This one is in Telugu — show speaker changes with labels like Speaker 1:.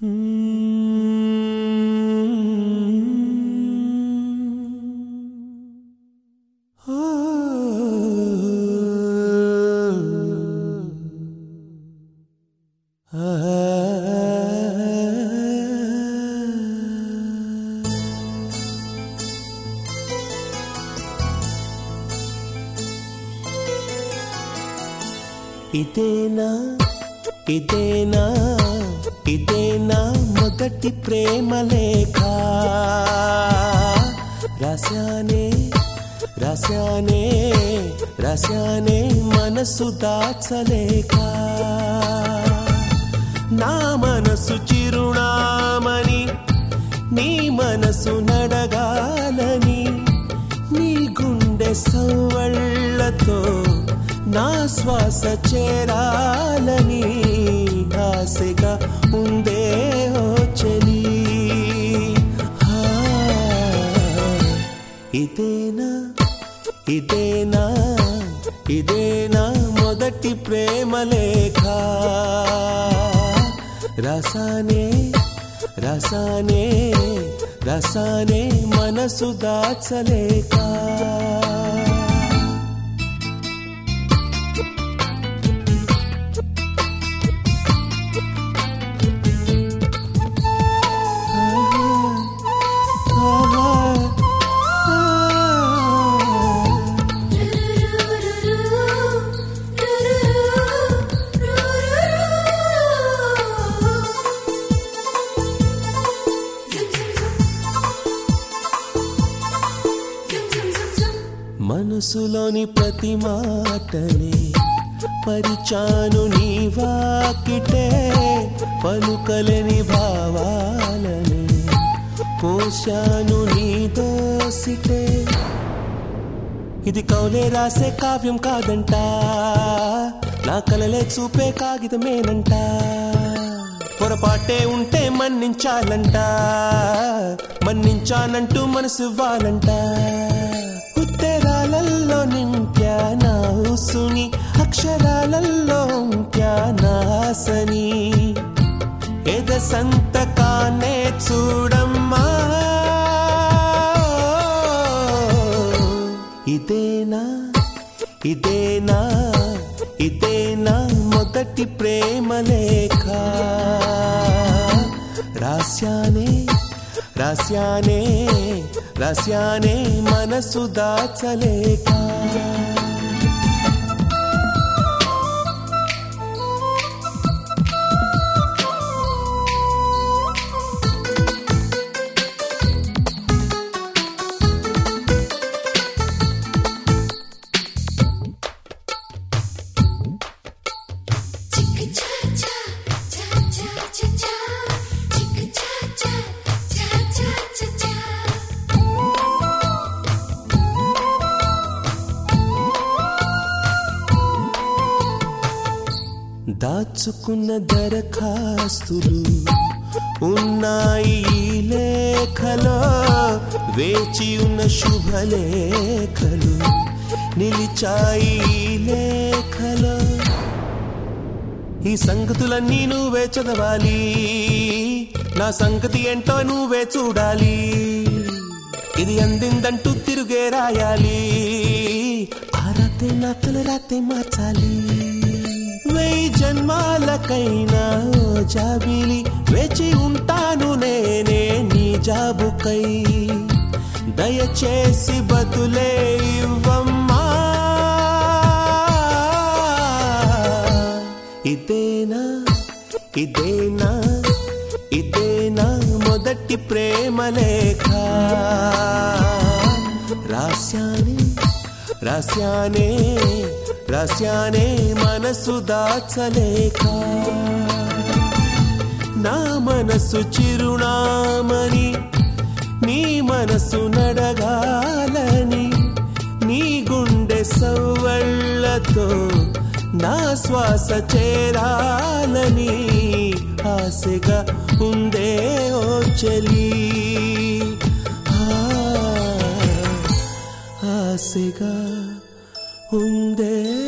Speaker 1: ఇదేనా ఇదేనా ఇదేనా మొదటి ప్రేమ లేఖ రాశానే రాశానే రాశానే మనసు దాచలేక నా మనసు చిరునామని నీ మనసు నడగాలని నీ గుండె సవ్వళ్ళతో నా శ్వాస చేరాలని ఆశగా ఉందే ఓ చెలి ఆ, ఇదేనా ఇదేనా ఇదేనా మొదటి ప్రేమ లేఖ రసానే రసానే రసానే మనసు దాచలేక మనసులోని ప్రతి మాటనే పరిచాను నీ వాకిటే పలుకలేని భావాలని పోశాను నీ దోసిటే ఇది కౌలే రాసే కావ్యం కాదంట నా కలలే చూపే కాగితమేనంట పొరపాటే ఉంటే మన్నించాలంట మన్నించానంటూ మనసు ఇవ్వాలంట ఉత్తరాలలో నింప్యా నా ఊసుని అక్షరాలలో ఉంప్యా నా ఆశని ఎద సంతకానే చూడమ్మా ఇదేనా ఇదేనా ఇదేనా మొదటి ప్రేమ లేఖ రాశానే రాశానే రాశానే మనసు దాచలేక దాచుకున్న దరఖాస్తులు ఉన్నాయి ఈ లేఖలో వేచి ఉన్న శుభలేఖలు నిలిచాయి ఈ లేఖలో ఈ సంగతులన్నీ నువ్వే చదవాలి నా సంగతి ఏంటో నువ్వే చూడాలి ఇది అందిందంటూ తిరుగే రాయాలి ఆ రాతే నా తొలి రాతే మార్చాలి వెయ్యి జన్మాలకైనా ఓ జాబిలి వేచి ఉంటాను నేనే నీ జాబుకై దయచేసి బతులే ఇవ్వమ్మా ఇదేనా ఇదేనా ఇదేనా మొదటి ప్రేమ లేఖ రాశానే రాశానే రాశానే మనసు దాచలేక నా మనసు చిరునామని నీ మనసు నడగాలని నీ గుండె సవ్వళ్ళతో నా శ్వాస చేరాలని ఆశగా ఉందే ఓ చెలి ఆ, ఆశగా ఉందే